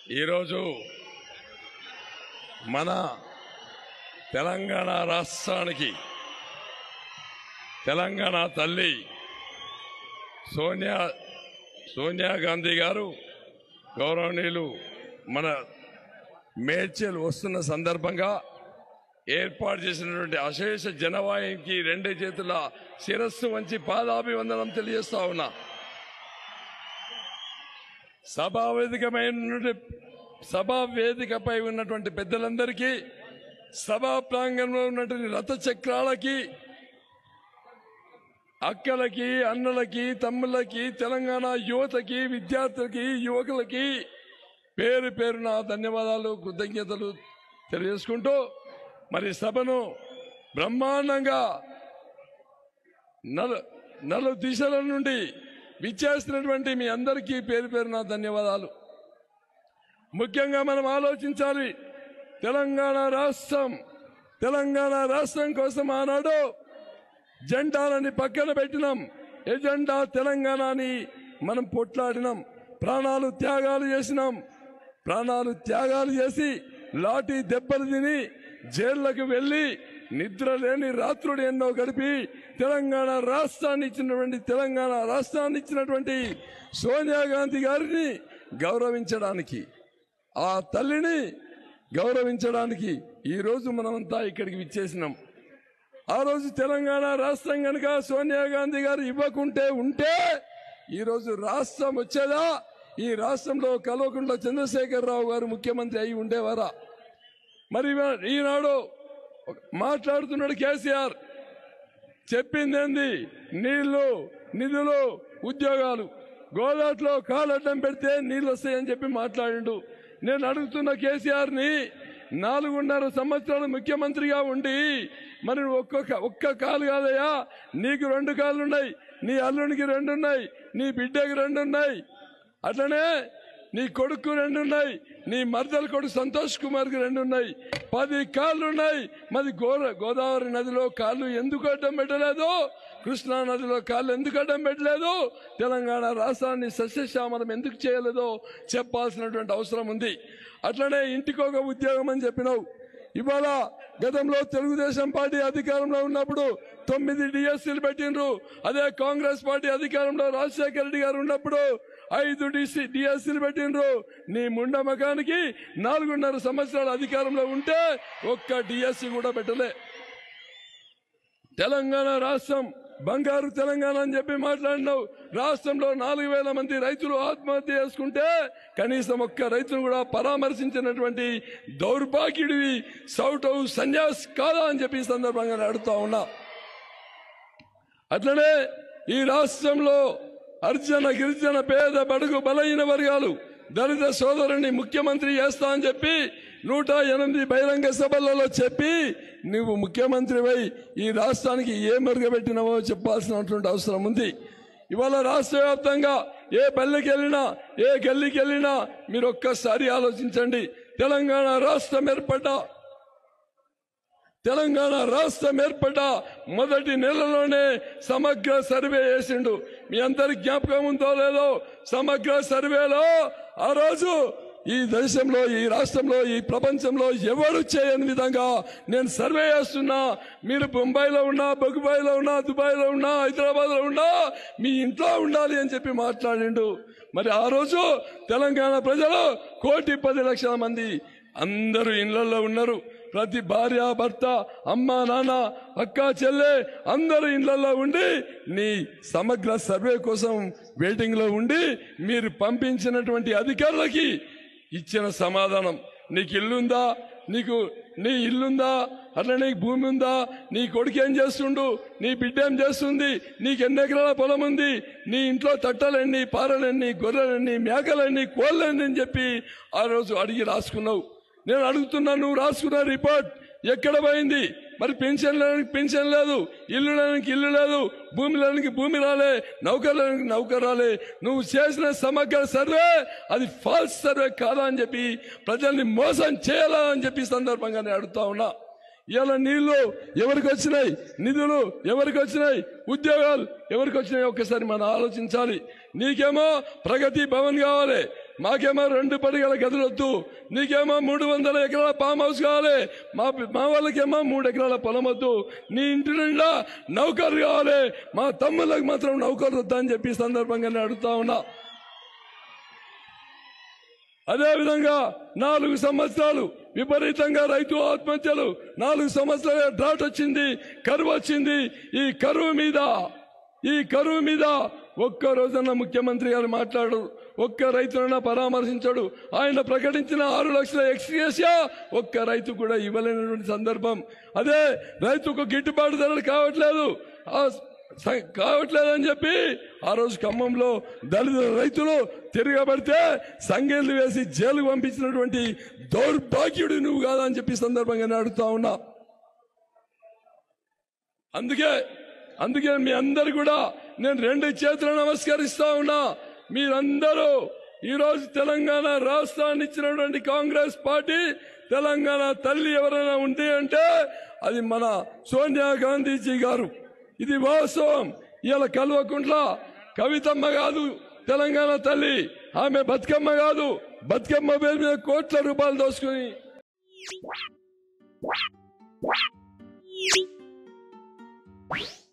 ఈరోజు మన తెలంగాణ రాష్ట్రానికి తెలంగాణ తల్లి సోనియా సోనియా గాంధీ గారు గౌరవనీయులు మన మేడ్చల్ వస్తున్న సందర్భంగా ఏర్పాటు చేసినటువంటి అశేష జనవాహినికి రెండు చేతుల శిరస్సు వంచి పాదాభివందనం తెలియజేస్తా ఉన్నా సభా వేదికమైన సభా వేదికపై ఉన్నటువంటి పెద్దలందరికీ సభా ప్రాంగణంలో ఉన్నటువంటి రథ చక్రాలకి అక్కలకి అన్నలకి తమ్ముళ్ళకి తెలంగాణ యువతకి విద్యార్థులకి యువకులకి పేరు పేరున ధన్యవాదాలు కృతజ్ఞతలు తెలియజేసుకుంటూ మరి సభను బ్రహ్మాండంగా నలు నలు దిశల నుండి విచ్చేస్తున్నటువంటి మీ అందరికీ పేరు పేరున ధన్యవాదాలు ముఖ్యంగా మనం ఆలోచించాలి తెలంగాణ రాష్ట్రం తెలంగాణ రాష్ట్రం కోసం ఆనాడు జెండాలని పక్కన పెట్టినాం ఎజెండా తెలంగాణని మనం పొట్లాడినాం ప్రాణాలు త్యాగాలు చేసినాం ప్రాణాలు త్యాగాలు చేసి లాఠీ దెబ్బలు తిని జైళ్లకు వెళ్ళి నిద్ర లేని రాత్రుడు ఎన్నో గడిపి తెలంగాణ రాష్ట్రాన్ని ఇచ్చినటువంటి తెలంగాణ రాష్ట్రాన్ని ఇచ్చినటువంటి సోనియా గాంధీ గారిని గౌరవించడానికి ఆ తల్లిని గౌరవించడానికి ఈ రోజు మనమంతా ఇక్కడికి విచ్చేసినాం ఆ రోజు తెలంగాణ రాష్ట్రం కనుక సోనియా గాంధీ గారు ఇవ్వకుంటే ఉంటే ఈ రోజు రాష్ట్రం వచ్చేదా ఈ రాష్ట్రంలో కల్వకుంట్ల చంద్రశేఖరరావు గారు ముఖ్యమంత్రి అయి ఉండేవారా మరి ఇవా- ఈనాడు మాట్లాడుతున్నాడు కేసీఆర్ చెప్పింది ఏంది నీళ్లు నిధులు ఉద్యోగాలు గోదాట్లో కాలడ్డం పెడితే నీళ్ళు వస్తాయని చెప్పి మాట్లాడిండు నేను అడుగుతున్న కేసీఆర్ ని నాలుగున్నర సంవత్సరాలు ముఖ్యమంత్రిగా ఉండి మరి నువ్వు ఒక్కొక్క ఒక్క కాలు కాదయ్యా నీకు రెండు కాళ్ళు ఉన్నాయి నీ అల్లునికి రెండు ఉన్నాయి నీ బిడ్డకి రెండు ఉన్నాయి అట్లనే నీ కొడుకు రెండు ఉన్నాయి నీ మర్దల కొడుకు సంతోష్ కుమార్కి రెండు ఉన్నాయి పది కాళ్ళు ఉన్నాయి మరి గోర గోదావరి నదిలో కాళ్ళు ఎందుకు అడ్డం పెట్టలేదు కృష్ణా నదిలో కాళ్ళు ఎందుకు అడ్డం పెట్టలేదు తెలంగాణ రాష్ట్రాన్ని సస్యశ్యామలం ఎందుకు చేయలేదో చెప్పాల్సినటువంటి అవసరం ఉంది అట్లనే ఇంటికి ఒక ఉద్యోగం అని చెప్పినావు ఇవాళ గతంలో తెలుగుదేశం పార్టీ అధికారంలో ఉన్నప్పుడు తొమ్మిది డిఎస్సీలు పెట్టిండ్రు అదే కాంగ్రెస్ పార్టీ అధికారంలో రాజశేఖర రెడ్డి గారు ఉన్నప్పుడు ఐదు డిసి డిఎస్సీలు పెట్టిండ్రు నీ ముండ మకానికి నాలుగున్నర సంవత్సరాల అధికారంలో ఉంటే ఒక్క డిఎస్సీ కూడా పెట్టలే తెలంగాణ రాష్ట్రం బంగారు తెలంగాణ అని చెప్పి మాట్లాడినావు రాష్ట్రంలో నాలుగు వేల మంది రైతులు ఆత్మహత్య చేసుకుంటే కనీసం ఒక్క రైతును కూడా పరామర్శించినటువంటి దౌర్భాగ్యుడివి సౌటవు సన్యాస్ కాదా అని చెప్పి ఈ సందర్భంగా నేను అడుగుతా ఉన్నా అట్లనే ఈ రాష్ట్రంలో అర్జన గిరిజన పేద బడుగు బలహీన వర్గాలు దళిత సోదరుని ముఖ్యమంత్రి చేస్తా అని చెప్పి నూట ఎనిమిది బహిరంగ సభలలో చెప్పి నువ్వు ముఖ్యమంత్రివై ఈ రాష్ట్రానికి ఏ మెరుగబెట్టినావో చెప్పాల్సినటువంటి అవసరం ఉంది ఇవాళ రాష్ట్ర వ్యాప్తంగా ఏ పల్లెకి వెళ్ళినా ఏ గల్లీకి వెళ్ళినా మీరు ఒక్కసారి ఆలోచించండి తెలంగాణ రాష్ట్రం ఏర్పడ్డ తెలంగాణ రాష్ట్రం ఏర్పడ్డ మొదటి నెలలోనే సమగ్ర సర్వే చేసిండు మీ అందరి జ్ఞాపకం ఉందో లేదో సమగ్ర సర్వేలో ఆ రోజు ఈ దేశంలో ఈ రాష్ట్రంలో ఈ ప్రపంచంలో ఎవరు చేయని విధంగా నేను సర్వే చేస్తున్నా మీరు బొంబాయిలో ఉన్నా బొగ్గుబాయిలో ఉన్నా దుబాయ్లో ఉన్నా హైదరాబాద్లో ఉన్నా మీ ఇంట్లో ఉండాలి అని చెప్పి మాట్లాడిండు మరి ఆ రోజు తెలంగాణ ప్రజలు కోటి పది లక్షల మంది అందరూ ఇళ్లలో ఉన్నారు ప్రతి భార్య భర్త అమ్మ నాన్న అక్క చెల్లె అందరూ ఇళ్లలో ఉండి నీ సమగ్ర సర్వే కోసం వెయిటింగ్ లో ఉండి మీరు పంపించినటువంటి అధికారులకి ఇచ్చిన సమాధానం నీకు ఇల్లుందా నీకు నీ ఇల్లుందా అట్లా నీకు భూమి ఉందా నీ కొడుకు ఏం చేస్తుండు నీ బిడ్డ ఏం చేస్తుంది నీకు ఎన్ని ఎకరాల పొలం ఉంది నీ ఇంట్లో తట్టలెన్ని పారలెన్ని గొర్రెలెన్ని మేకలెన్ని కోళ్ళెన్ని అని చెప్పి ఆ రోజు అడిగి రాసుకున్నావు నేను అడుగుతున్నా నువ్వు రాసుకున్న రిపోర్ట్ ఎక్కడ పోయింది మరి పెన్షన్ లేనికి పెన్షన్ లేదు ఇల్లు లేనికి ఇల్లు లేదు భూమి లేనికి భూమి రాలే నౌకర్ లేనికి నౌకర్ రాలే నువ్వు చేసిన సమగ్ర సర్వే అది ఫాల్స్ సర్వే కాదా అని చెప్పి ప్రజల్ని మోసం చేయాలా అని చెప్పి ఈ సందర్భంగా నేను అడుగుతా ఉన్నా ఇలా నీళ్లు ఎవరికి వచ్చినాయి నిధులు ఎవరికి వచ్చినాయి ఉద్యోగాలు ఎవరికి వచ్చినాయి ఒక్కసారి మనం ఆలోచించాలి నీకేమో ప్రగతి భవన్ కావాలి మాకేమో రెండు పడిగల గదులొద్దు నీకేమో మూడు వందల ఎకరాల ఫామ్ హౌస్ కావాలి మా మా వాళ్ళకేమో మూడు ఎకరాల పొలం వద్దు నీ ఇంటి నిండా నౌకర్లు కావాలి మా తమ్ముళ్ళకి మాత్రం నౌకర్లు వద్దా అని చెప్పి ఈ సందర్భంగా నేను అడుగుతా ఉన్నా అదేవిధంగా నాలుగు సంవత్సరాలు విపరీతంగా రైతు ఆత్మహత్యలు నాలుగు సంవత్సరాల డ్రాట్ వచ్చింది కరువు వచ్చింది ఈ కరువు మీద ఈ కరువు మీద ఒక్క రోజన్న ముఖ్యమంత్రి గారు మాట్లాడు ఒక్క రైతునైనా పరామర్శించాడు ఆయన ప్రకటించిన ఆరు లక్షల ఎక్స్గ్రేషియా ఒక్క రైతు కూడా ఇవ్వలేనటువంటి సందర్భం అదే రైతుకు గిట్టుబాటు ధరలు కావట్లేదు ఆ స- కావట్లేదని చెప్పి ఆ రోజు ఖమ్మంలో దళిత రైతులు తిరగబడితే సంగేళ్లు వేసి జైలుకు పంపించినటువంటి దౌర్భాగ్యుడు నువ్వు కాదని చెప్పి ఈ సందర్భంగా నేను అడుగుతా ఉన్నా అందుకే అందుకే మీ అందరు కూడా నేను రెండు చేతులు నమస్కరిస్తా ఉన్నా మీరందరూ ఈరోజు తెలంగాణ రాష్ట్రాన్ని ఇచ్చినటువంటి కాంగ్రెస్ పార్టీ తెలంగాణ తల్లి ఎవరైనా ఉంది అంటే అది మన సోనియా గాంధీజీ గారు ఇది వాస్తవం ఇలా కల్వకుంట్ల కవితమ్మ కాదు తెలంగాణ తల్లి ఆమె బతుకమ్మ కాదు బతుకమ్మ పేరు మీద కోట్ల రూపాయలు దోసుకుని you